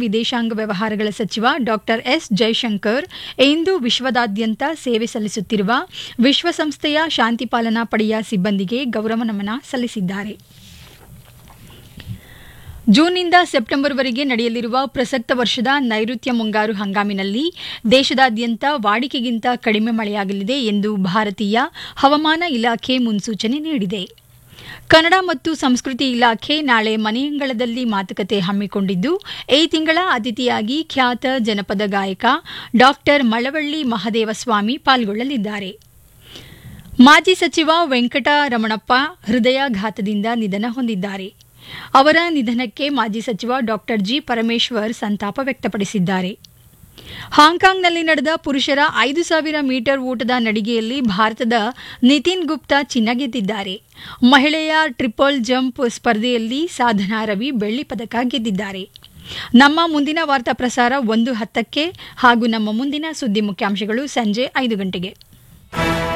ವಿದೇಶಾಂಗ ವ್ಯವಹಾರಗಳ ಸಚಿವ ಡಾಕ್ಟರ್ ಎಸ್ ಜೈಶಂಕರ್ ಇಂದು ವಿಶ್ವದಾದ್ಯಂತ ಸೇವೆ ಸಲ್ಲಿಸುತ್ತಿರುವ ವಿಶ್ವಸಂಸ್ಥೆಯ ಶಾಂತಿ ಪಾಲನಾ ಪಡೆಯ ಸಿಬ್ಬಂದಿಗೆ ಗೌರವ ನಮನ ಸಲ್ಲಿಸಿದ್ದಾರೆ ಜೂನ್ನಿಂದ ಸೆಪ್ಟೆಂಬರ್ವರೆಗೆ ನಡೆಯಲಿರುವ ಪ್ರಸಕ್ತ ವರ್ಷದ ನೈಋತ್ಯ ಮುಂಗಾರು ಹಂಗಾಮಿನಲ್ಲಿ ದೇಶದಾದ್ಯಂತ ವಾಡಿಕೆಗಿಂತ ಕಡಿಮೆ ಮಳೆಯಾಗಲಿದೆ ಎಂದು ಭಾರತೀಯ ಹವಾಮಾನ ಇಲಾಖೆ ಮುನ್ಸೂಚನೆ ನೀಡಿದೆ ಕನ್ನಡ ಮತ್ತು ಸಂಸ್ಕೃತಿ ಇಲಾಖೆ ನಾಳೆ ಮನೆಯಂಗಳದಲ್ಲಿ ಮಾತುಕತೆ ಹಮ್ಮಿಕೊಂಡಿದ್ದು ಈ ತಿಂಗಳ ಅತಿಥಿಯಾಗಿ ಖ್ಯಾತ ಜನಪದ ಗಾಯಕ ಡಾಕ್ಟರ್ ಮಳವಳ್ಳಿ ಮಹದೇವಸ್ವಾಮಿ ಪಾಲ್ಗೊಳ್ಳಲಿದ್ದಾರೆ ಮಾಜಿ ಸಚಿವ ವೆಂಕಟರಮಣಪ್ಪ ಹೃದಯಾಘಾತದಿಂದ ನಿಧನ ಹೊಂದಿದ್ದಾರೆ ಅವರ ನಿಧನಕ್ಕೆ ಮಾಜಿ ಸಚಿವ ಡಾಕ್ಟರ್ ಜಿ ಪರಮೇಶ್ವರ್ ಸಂತಾಪ ವ್ಯಕ್ತಪಡಿಸಿದ್ದಾರೆ ಹಾಂಕಾಂಗ್ನಲ್ಲಿ ನಡೆದ ಪುರುಷರ ಐದು ಸಾವಿರ ಮೀಟರ್ ಓಟದ ನಡಿಗೆಯಲ್ಲಿ ಭಾರತದ ನಿತಿನ್ ಗುಪ್ತಾ ಚಿನ್ನ ಗೆದ್ದಿದ್ದಾರೆ ಮಹಿಳೆಯ ಟ್ರಿಪಲ್ ಜಂಪ್ ಸ್ಪರ್ಧೆಯಲ್ಲಿ ಸಾಧನಾ ರವಿ ಬೆಳ್ಳಿ ಪದಕ ಗೆದ್ದಿದ್ದಾರೆ ನಮ್ಮ ಮುಂದಿನ ವಾರ್ತಾ ಪ್ರಸಾರ ಒಂದು ಹತ್ತಕ್ಕೆ ಹಾಗೂ ನಮ್ಮ ಮುಂದಿನ ಸುದ್ದಿ ಮುಖ್ಯಾಂಶಗಳು ಸಂಜೆ ಐದು ಗಂಟೆಗೆ